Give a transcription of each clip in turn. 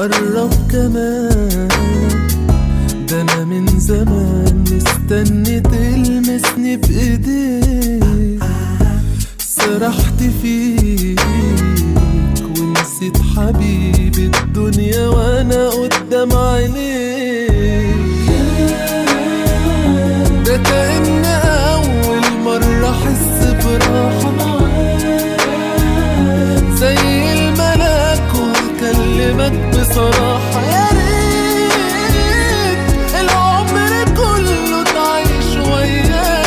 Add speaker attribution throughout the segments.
Speaker 1: قرب كمان ده انا من زمان مستني تلمسني بايديك سرحت فيك ونسيت حبيبي الدنيا وانا قدام عينيك ده كأن أول مرة أحس براحة زي الملاك وأكلمك بصراحة يا ريت العمر كله تعيش ويايا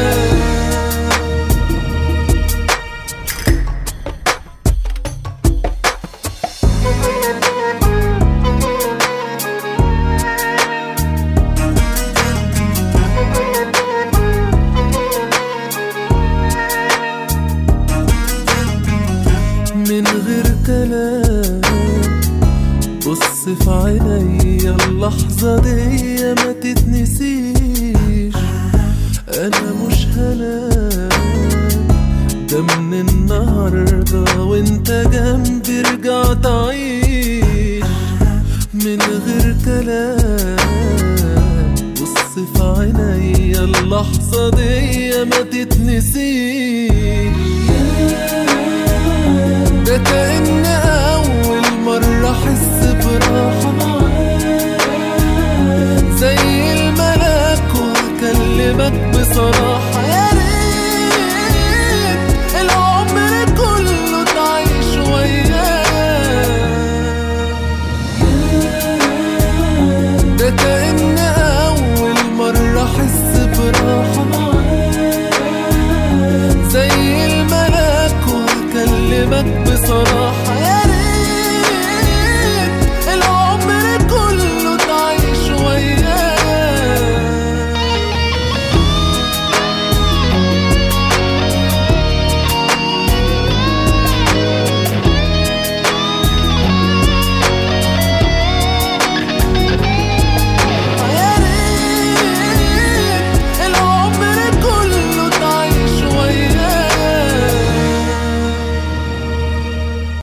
Speaker 1: من غير كلام بص في عينيا اللحظة دي ما تتنسيش أنا مش هنام ده من النهاردة وانت جنبي رجعت أعيش من غير كلام بص في عينيا اللحظة دي ما تتنسيش ده كأن أول مرة أحس براحة زي الملاك وأكلمك بصراحة يا ريت العمر كله تعيش ويايا ده كأن أول مرة أحس براحة زي الملاك وأكلمك بصراحة يا